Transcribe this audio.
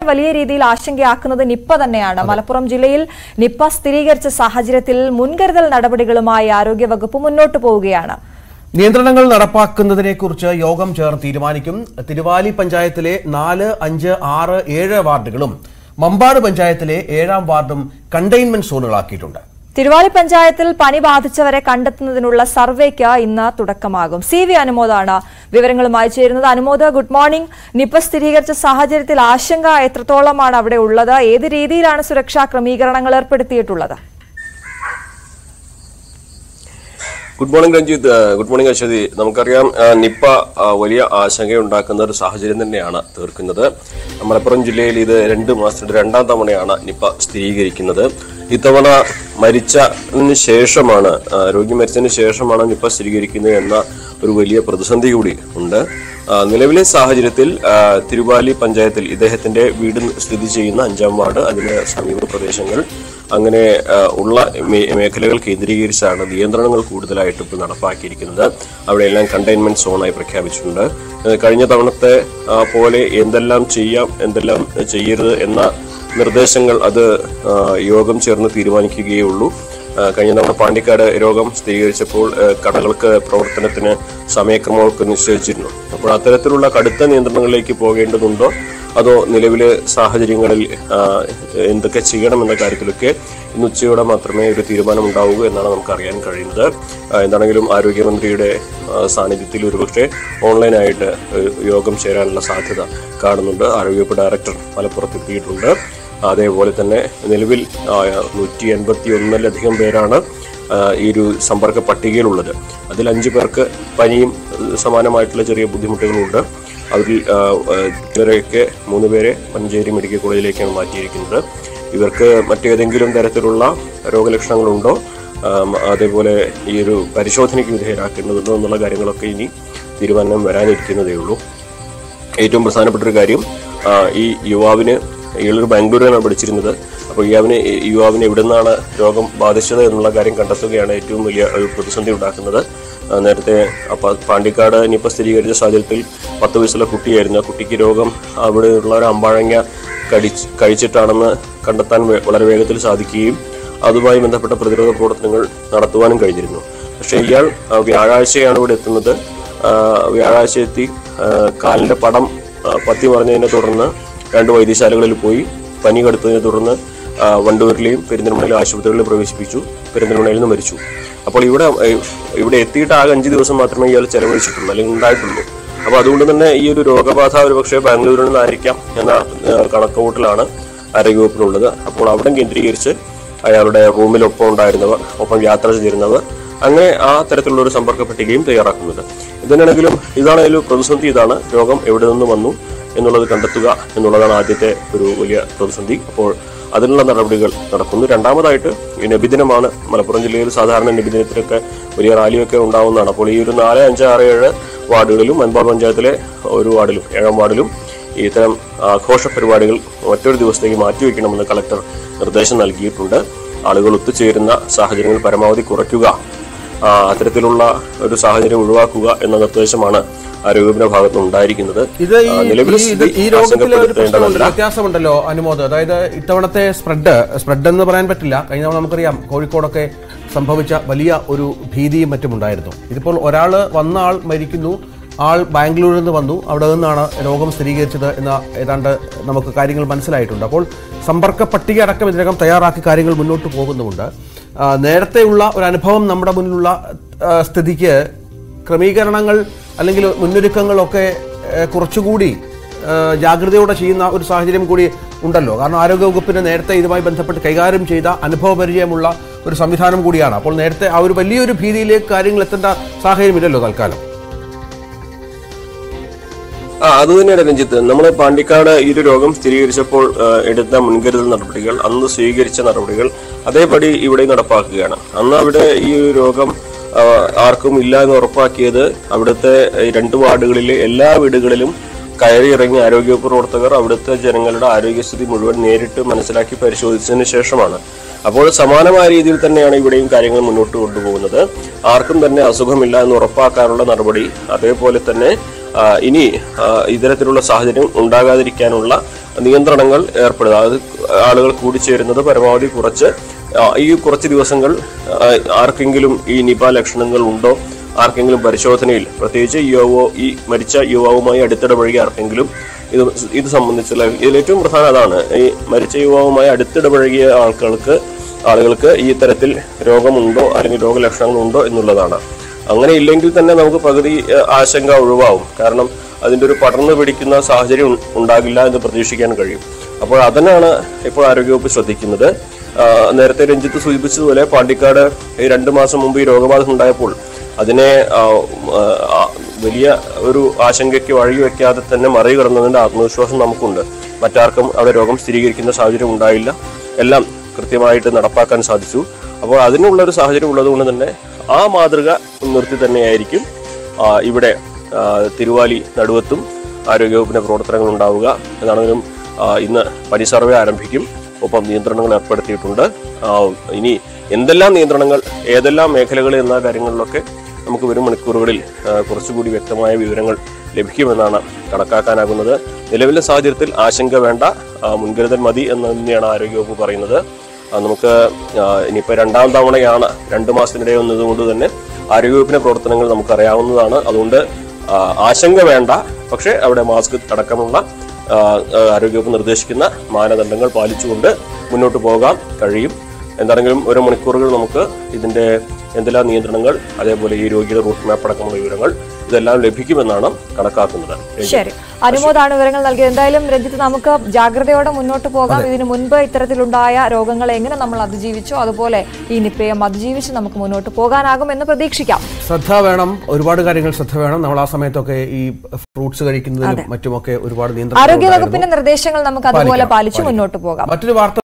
വലിയ രീതിയിൽ ആശങ്കയാക്കുന്നത് നിപ്പ തന്നെയാണ് മലപ്പുറം ജില്ലയിൽ നിപ്പ സ്ഥിരീകരിച്ച സാഹചര്യത്തിൽ മുൻകരുതൽ നടപടികളുമായി ആരോഗ്യവകുപ്പ് മുന്നോട്ടു പോവുകയാണ് നിയന്ത്രണങ്ങൾ നടപ്പാക്കുന്നതിനെക്കുറിച്ച് യോഗം ചേർന്ന് തീരുമാനിക്കും തിരുവാലി പഞ്ചായത്തിലെ നാല് അഞ്ച് ആറ് ഏഴ് വാർഡുകളും മമ്പാട് പഞ്ചായത്തിലെ ഏഴാം വാർഡും കണ്ടെയ്ൻമെന്റ് സോണുകളാക്കിയിട്ടുണ്ട് തിരുവാലി പഞ്ചായത്തിൽ പനി ബാധിച്ചവരെ കണ്ടെത്തുന്നതിനുള്ള സർവേക്ക് ഇന്ന് തുടക്കമാകും സി വി അനുമോദാണ് വിവരങ്ങളുമായി ചേരുന്നത് അനുമോദ് ഗുഡ് മോർണിംഗ് നിപ്പ സ്ഥിരീകരിച്ച സാഹചര്യത്തിൽ ആശങ്ക എത്രത്തോളമാണ് അവിടെ ഉള്ളത് ഏത് രീതിയിലാണ് സുരക്ഷാ ക്രമീകരണങ്ങൾ ഏർപ്പെടുത്തിയിട്ടുള്ളത് ഗുഡ് മോർണിംഗ് രഞ്ജിത്ത് ആ, ഗുഡ് മോർണിംഗ് അശ്വതി നമുക്കറിയാം ആ, നിപ്പ ആ, വലിയ ആശങ്കയുണ്ടാക്കുന്ന ഒരു സാഹചര്യം തന്നെയാണ് തീർക്കുന്നത് മലപ്പുറം ജില്ലയിൽ ഇത് രണ്ട് മാസത്തിന്റെ രണ്ടാം തവണയാണ് നിപ്പ സ്ഥിരീകരിക്കുന്നത് ഇത്തവണ മരിച്ചതിന് ശേഷമാണ് ആ, രോഗി മരിച്ചതിന് ശേഷമാണ് നിപ്പ സ്ഥിരീകരിക്കുന്നത് എന്ന ഒരു വലിയ പ്രതിസന്ധി കൂടി ഉണ്ട് ആ, നിലവിലെ സാഹചര്യത്തിൽ ആ, തിരുവാലി പഞ്ചായത്തിൽ ഇദ്ദേഹത്തിന്റെ വീട് സ്ഥിതി ചെയ്യുന്ന അഞ്ചാം വാർഡ് അതിന്റെ സമീപ പ്രദേശങ്ങൾ അങ്ങനെ ആ, ഉള്ള മേ- മേഖലകൾ കേന്ദ്രീകരിച്ചാണ് നിയന്ത്രണങ്ങൾ കൂടുതലായിട്ട് ഇപ്പോൾ നടപ്പാക്കിയിരിക്കുന്നത് അവിടെയെല്ലാം കണ്ടെയ്ൻമെന്റ് സോണായി പ്രഖ്യാപിച്ചിട്ടുണ്ട് ആ, കഴിഞ്ഞ തവണത്തെ ആ, പോലെ എന്തെല്ലാം ചെയ്യാം എന്തെല്ലാം ചെയ്യരുത് എന്ന നിർദ്ദേശങ്ങൾ അത് ആ, യോഗം ചേർന്ന് തീരുമാനിക്കുകയേ ഉള്ളൂ ആ, കഴിഞ്ഞ തവണ പാണ്ടിക്കാട് രോഗം സ്ഥിരീകരിച്ചപ്പോൾ ആ, കടകൾക്ക് പ്രവർത്തനത്തിന് സമയക്രമമൊക്കെ നിശ്ചയിച്ചിരുന്നു അപ്പോൾ അത്തരത്തിലുള്ള കടുത്ത നിയന്ത്രണങ്ങളിലേക്ക് പോകേണ്ടതുണ്ടോ അതോ നിലവിലെ സാഹചര്യങ്ങളിൽ ആ, എന്തൊക്കെ ചെയ്യണമെന്ന കാര്യത്തിലൊക്കെ ഇന്ന് ഉച്ചയോടെ മാത്രമേ ഒരു തീരുമാനം ഉണ്ടാവൂ എന്നാണ് നമുക്ക് അറിയാൻ കഴിയുന്നത് ആ, എന്താണെങ്കിലും ആരോഗ്യമന്ത്രിയുടെ ആ, സാന്നിധ്യത്തിൽ ഒരുപക്ഷെ ഓൺലൈനായിട്ട് ഒരു യോഗം ചേരാനുള്ള സാധ്യത കാണുന്നുണ്ട് ആരോഗ്യവകുപ്പ് ഡയറക്ടർ മലപ്പുറത്ത് എത്തിയിട്ടുണ്ട് അതേപോലെ തന്നെ നിലവിൽ നൂറ്റി എൺപത്തി ഒന്നിലധികം പേരാണ് ആ, ഈ ഒരു സമ്പർക്ക പട്ടികയിലുള്ളത് അതിൽ അഞ്ചു പേർക്ക് പനിയും ഏഹ്, സമാനമായിട്ടുള്ള ചെറിയ ബുദ്ധിമുട്ടുകളുണ്ട് അവരിൽ ആ, ഏഹ്, ഇവരെയൊക്കെ മൂന്ന് പേരെ മഞ്ചേരി മെഡിക്കൽ കോളേജിലേക്കാണ് മാറ്റിയിരിക്കുന്നത് ഇവർക്ക് മറ്റേതെങ്കിലും തരത്തിലുള്ള രോഗലക്ഷണങ്ങളുണ്ടോ ആം, അതേപോലെ ഈ ഒരു പരിശോധനയ്ക്ക് വിധേയരാക്കേണ്ടതുണ്ടോ എന്നുള്ള കാര്യങ്ങളൊക്കെ ഇനി തീരുമാനം വരാനിരിക്കുന്നതേ ഉള്ളൂ ഏറ്റവും പ്രധാനപ്പെട്ട ഒരു കാര്യം ആ, ഈ യുവാവിന് ഇയാളൊരു ബാംഗ്ലൂരിലാണ് പഠിച്ചിരുന്നത് അപ്പോൾ യുവാവിന് യുവാവിന് എവിടെ നിന്നാണ് രോഗം ബാധിച്ചത് എന്നുള്ള കാര്യം കണ്ടെത്തുകയാണ് ഏറ്റവും വലിയ ഒരു പ്രതിസന്ധി ഉണ്ടാക്കുന്നത് ആ, നേരത്തെ അപ്പ പാണ്ടിക്കാട് നിപ്പ സ്ഥിരീകരിച്ച സാഹചര്യത്തിൽ പത്ത് വയസ്സുള്ള കുട്ടിയായിരുന്നു ആ കുട്ടിക്ക് രോഗം അവിടെയുള്ള ഒരു അമ്പാഴങ്ങ കടിച്ച് കഴിച്ചിട്ടാണെന്ന് കണ്ടെത്താൻ വേ- വളരെ വേഗത്തിൽ സാധിക്കുകയും അതുമായി ബന്ധപ്പെട്ട പ്രതിരോധ പ്രവർത്തനങ്ങൾ നടത്തുവാനും കഴിഞ്ഞിരുന്നു പക്ഷേ ഇയാൾ ആ, വ്യാഴാഴ്ചയാണ് ഇവിടെ എത്തുന്നത് ആ, വ്യാഴാഴ്ച എത്തി ആ, കാലിന്റെ പടം ആ, പത്തി മറിഞ്ഞതിനെ തുടർന്ന് രണ്ട് വൈദ്യശാലകളിൽ പോയി പനി കടുത്തതിനെ തുടർന്ന് ആ, വണ്ടൂരിലെയും പെരിന്തൽമണ്ണയിലെ ആശുപത്രികളിൽ പ്രവേശിപ്പിച്ചു പെരിന്തൽമണ്ണയിൽ നിന്ന് മരിച്ചു അപ്പോൾ ഇവിടെ ഏ, ഇവിടെ എത്തിയിട്ട് ആകെ അഞ്ച് ദിവസം മാത്രമേ ഇയാൾ ചെലവഴിച്ചിട്ടുള്ളൂ അല്ലെങ്കിൽ ഉണ്ടായിട്ടുള്ളൂ അപ്പോൾ അതുകൊണ്ട് തന്നെ ഈ ഒരു രോഗബാധ ഒരു പക്ഷേ ബാംഗ്ലൂരിൽ നിന്നായിരിക്കാം എന്ന ആ, കണക്കുകൂട്ടലാണ് ആരോഗ്യവകുപ്പിനുള്ളത് അപ്പോൾ അവിടെ കേന്ദ്രീകരിച്ച് അയാളുടെ റൂമിലൊപ്പം ഉണ്ടായിരുന്നവർ ഒപ്പം യാത്ര ചെയ്തിരുന്നവർ അങ്ങനെ ആ തരത്തിലുള്ള ഒരു സമ്പർക്ക പട്ടികയും തയ്യാറാക്കുന്നുണ്ട് ഇതിനാണെങ്കിലും ഇതാണ് ഒരു പ്രതിസന്ധി ഇതാണ് രോഗം എവിടെ നിന്ന് വന്നു എന്നുള്ളത് കണ്ടെത്തുക എന്നുള്ളതാണ് ആദ്യത്തെ ഒരു വലിയ പ്രതിസന്ധി അപ്പോൾ അതിനുള്ള നടപടികൾ നടക്കുന്നു രണ്ടാമതായിട്ട് ഈ നബിദിനമാണ് മലപ്പുറം ജില്ലയിൽ സാധാരണ നബിദിനത്തിലൊക്കെ വലിയ റാലിയൊക്കെ ഉണ്ടാവുന്നതാണ് അപ്പോൾ ഈ ഒരു നാല് അഞ്ച് ആറ് ഏഴ് വാർഡുകളിലും മൻപാട് പഞ്ചായത്തിലെ ഒരു വാർഡിലും ഏഴാം വാർഡിലും ഇത്തരം ആഘോഷ പരിപാടികൾ മറ്റൊരു ദിവസത്തേക്ക് മാറ്റിവെക്കണമെന്ന് കളക്ടർ നിർദ്ദേശം നൽകിയിട്ടുണ്ട് ആളുകൾ ഒത്തുചേരുന്ന സാഹചര്യങ്ങൾ പരമാവധി കുറയ്ക്കുക ആ, അത്തരത്തിലുള്ള ഒരു സാഹചര്യം ഒഴിവാക്കുക എന്ന നിർദ്ദേശമാണ് ആരോഗ്യത്തിന്റെ ഭാഗത്ത് ഉണ്ടായിരിക്കുന്നത് ഇത് ഈ ആ, നിലവിലെ ഈ- ഇത് സ്ഥിതി ഈ രോഗത്തിലെ ഒരു പ്രശ്നമുണ്ട് ആശങ്കപ്പെടുത്തേണ്ടതല്ല വ്യത്യാസമുണ്ടല്ലോ അനുമോദ് അതായത് ഇത്തവണത്തെ സ്പ്രെഡ് സ്പ്രെഡ് എന്ന് പറയാൻ പറ്റില്ല കഴിഞ്ഞ തവണ നമുക്കറിയാം കോഴിക്കോടൊക്കെ സംഭവിച്ച വലിയ ഒരു ഭീതിയും മറ്റും ഉണ്ടായിരുന്നു ഇതിപ്പോൾ ഒരാൾ വന്ന ആൾ മരിക്കുന്നു ആൾ ബാംഗ്ലൂരിൽ നിന്ന് വന്നു അവിടെ നിന്നാണ് രോഗം സ്ഥിരീകരിച്ചത് എന്ന ഏതാണ്ട് നമുക്ക് കാര്യങ്ങൾ മനസ്സിലായിട്ടുണ്ട് അപ്പോൾ സമ്പർക്ക പട്ടിക അടക്കം ഇതിനകം തയ്യാറാക്കി കാര്യങ്ങൾ മുന്നോട്ട് പോകുന്നുമുണ്ട് ആ, നേരത്തെയുള്ള ഒരു അനുഭവം നമ്മുടെ മുന്നിലുള്ള ആ, സ്ഥിതിക്ക് ക്രമീകരണങ്ങൾ അല്ലെങ്കിൽ മുന്നൊരുക്കങ്ങളൊക്കെ ഏഹ്, കുറച്ചുകൂടി ഏഹ്, ജാഗ്രതയോടെ ചെയ്യുന്ന ഒരു സാഹചര്യം കൂടി ഉണ്ടല്ലോ കാരണം ആരോഗ്യവകുപ്പിന് നേരത്തെ ഇതുമായി ബന്ധപ്പെട്ട് കൈകാര്യം ചെയ്ത അനുഭവ പരിചയമുള്ള ഒരു സംവിധാനം കൂടിയാണ് അപ്പോൾ നേരത്തെ ആ ഒരു വലിയൊരു ഭീതിയിലേക്ക് കാര്യങ്ങൾ എത്തേണ്ട സാഹചര്യമില്ലല്ലോ തൽക്കാലം ആ അത് തന്നെയാണ് രഞ്ജിത്ത് നമ്മൾ പാണ്ടിക്കാട് ഈ ഒരു രോഗം സ്ഥിരീകരിച്ചപ്പോൾ ആ, എടുത്ത മുൻകരുതൽ നടപടികൾ അന്ന് സ്വീകരിച്ച നടപടികൾ അതേപടി ഇവിടെ നടപ്പാക്കുകയാണ് അന്ന് അവിടെ ഈ ഒരു രോഗം ആ, ആർക്കും ഇല്ല എന്ന് ഉറപ്പാക്കിയത് അവിടുത്തെ ഈ രണ്ട് വാർഡുകളിലെ എല്ലാ വീടുകളിലും കയറിയിറങ്ങിയ ആരോഗ്യവകുപ്പ് പ്രവർത്തകർ അവിടുത്തെ ജനങ്ങളുടെ ആരോഗ്യസ്ഥിതി മുഴുവൻ നേരിട്ട് മനസ്സിലാക്കി പരിശോധിച്ചതിന് ശേഷമാണ് അപ്പോൾ സമാനമായ രീതിയിൽ തന്നെയാണ് ഇവിടെയും കാര്യങ്ങൾ മുന്നോട്ട് കൊണ്ടുപോകുന്നത് ആർക്കും തന്നെ അസുഖമില്ല എന്ന് ഉറപ്പാക്കാനുള്ള നടപടി അതേപോലെ തന്നെ ആ, ഇനി ആ, ഇത്തരത്തിലുള്ള സാഹചര്യം ഉണ്ടാകാതിരിക്കാനുള്ള നിയന്ത്രണങ്ങൾ ഏർപ്പെടുക അതായത് ആളുകൾ കൂടിച്ചേരുന്നത് പരമാവധി കുറച്ച് ആ, ഈ കുറച്ച് ദിവസങ്ങൾ ആ, ആർക്കെങ്കിലും ഈ നിപ ലക്ഷണങ്ങൾ ഉണ്ടോ ആർക്കെങ്കിലും പരിശോധനയിൽ പ്രത്യേകിച്ച് യുവോ ഈ മരിച്ച യുവാവുമായി അടുത്തിടപഴകിയ ആർക്കെങ്കിലും ഇത് ഇത് സംബന്ധിച്ചുള്ള ഇതിൽ ഏറ്റവും പ്രധാനം അതാണ് ഈ മരിച്ച യുവാവുമായി അടുത്തിടപഴകിയ ആൾക്കാർക്ക് ആളുകൾക്ക് ഈ തരത്തിൽ രോഗമുണ്ടോ അല്ലെങ്കിൽ രോഗലക്ഷണങ്ങളുണ്ടോ എന്നുള്ളതാണ് അങ്ങനെ ഇല്ലെങ്കിൽ തന്നെ നമുക്ക് പകുതി ഏഹ്, ആശങ്ക ഒഴിവാവും കാരണം അതിന്റെ ഒരു പടർന്നു പിടിക്കുന്ന സാഹചര്യം ഉ- ഉണ്ടാകില്ല എന്ന് പ്രതീക്ഷിക്കാൻ കഴിയും അപ്പോൾ അതിനാണ് ഇപ്പോൾ ആരോഗ്യവകുപ്പ് ശ്രദ്ധിക്കുന്നത് ആ, നേരത്തെ രഞ്ജിത്ത് സൂചിപ്പിച്ചതുപോലെ പാണ്ടിക്കാട് ഈ രണ്ട് മാസം മുമ്പ് ഈ രോഗബാധ ഉണ്ടായപ്പോൾ അതിനെ ആ, ആ, ആ, വലിയ ഒരു ആശങ്കയ്ക്ക് വഴിവെക്കാതെ തന്നെ മറികടന്നതിന്റെ ആത്മവിശ്വാസം നമുക്കുണ്ട് മറ്റാർക്കും അവിടെ രോഗം സ്ഥിരീകരിക്കുന്ന സാഹചര്യം ഉണ്ടായില്ല എല്ലാം കൃത്യമായിട്ട് നടപ്പാക്കാൻ സാധിച്ചു അപ്പോൾ അതിനുള്ള ഒരു സാഹചര്യം ഉള്ളതുകൊണ്ട് തന്നെ ആ മാതൃക മുൻനിർത്തി തന്നെയായിരിക്കും ആ, ഇവിടെ ആ, തിരുവാലി നടുവത്തും ആരോഗ്യവകുപ്പിന്റെ പ്രവർത്തനങ്ങൾ ഉണ്ടാവുക എന്നാണെങ്കിലും ആ, ഇന്ന് പനി സർവേ ആരംഭിക്കും ഒപ്പം നിയന്ത്രണങ്ങൾ ഏർപ്പെടുത്തിയിട്ടുണ്ട് ആ, ഇനി എന്തെല്ലാം നിയന്ത്രണങ്ങൾ ഏതെല്ലാം മേഖലകളിൽ എന്ന കാര്യങ്ങളിലൊക്കെ നമുക്ക് വരും മണിക്കൂറുകളിൽ ആ, കുറച്ചുകൂടി വ്യക്തമായ വിവരങ്ങൾ ലഭിക്കുമെന്നാണ് കണക്കാക്കാനാകുന്നത് നിലവിലെ സാഹചര്യത്തിൽ ആശങ്ക വേണ്ട ആ, മുൻകരുതൽ മതി എന്ന് തന്നെയാണ് ആരോഗ്യവകുപ്പ് പറയുന്നത് ആ, നമുക്ക് ആ, ഇനിയിപ്പോൾ രണ്ടാം തവണയാണ് രണ്ട് മാസത്തിനിടെ വന്നതുകൊണ്ട് തന്നെ ആരോഗ്യവകുപ്പിന്റെ പ്രവർത്തനങ്ങൾ നമുക്കറിയാവുന്നതാണ് അതുകൊണ്ട് ആ, ആശങ്ക വേണ്ട പക്ഷേ അവിടെ മാസ്ക് അടക്കമുള്ള ആ, ആ, ആരോഗ്യവകുപ്പ് നിർദ്ദേശിക്കുന്ന മാനദണ്ഡങ്ങൾ പാലിച്ചുകൊണ്ട് മുന്നോട്ട് പോകാൻ കഴിയും എന്താണെങ്കിലും ഒരു മണിക്കൂറുകൾ നമുക്ക് ഇതിന്റെ എന്തെല്ലാം നിയന്ത്രണങ്ങൾ അതേപോലെ ഈ രോഗിയുടെ റൂട്ട് മാപ്പ് അടക്കമുള്ള വിവരങ്ങൾ ഇതെല്ലാം ലഭിക്കുമെന്നാണ് കണക്കാക്കുന്നത് ശരി അനുമോദാണ് വിവരങ്ങൾ നൽകിയത് എന്തായാലും രഞ്ജിത്ത് നമുക്ക് ജാഗ്രതയോടെ മുന്നോട്ട് പോകാം ഇതിനു മുൻപ് ഇത്തരത്തിലുണ്ടായ രോഗങ്ങളെ എങ്ങനെ നമ്മൾ അതിജീവിച്ചോ അതുപോലെ ഈ നിപ്പയും അതിജീവിച്ച് നമുക്ക് മുന്നോട്ട് പോകാനാകും എന്ന് പ്രതീക്ഷിക്കാം ശ്രദ്ധ വേണം ഒരുപാട് കാര്യങ്ങൾ ശ്രദ്ധ വേണം നമ്മൾ ആ സമയത്തൊക്കെ ഈ ഫ്രൂട്ട്സ് കഴിക്കുന്നതിനും മറ്റുമൊക്കെ ഒരുപാട് നിയന്ത്രണം ആരോഗ്യ വകുപ്പിന്റെ നിർദ്ദേശങ്ങൾ നമുക്ക് അതുപോലെ പാലിച്ച് മുന്നോട്ട് പോകാം മറ്റൊരു വാർത്ത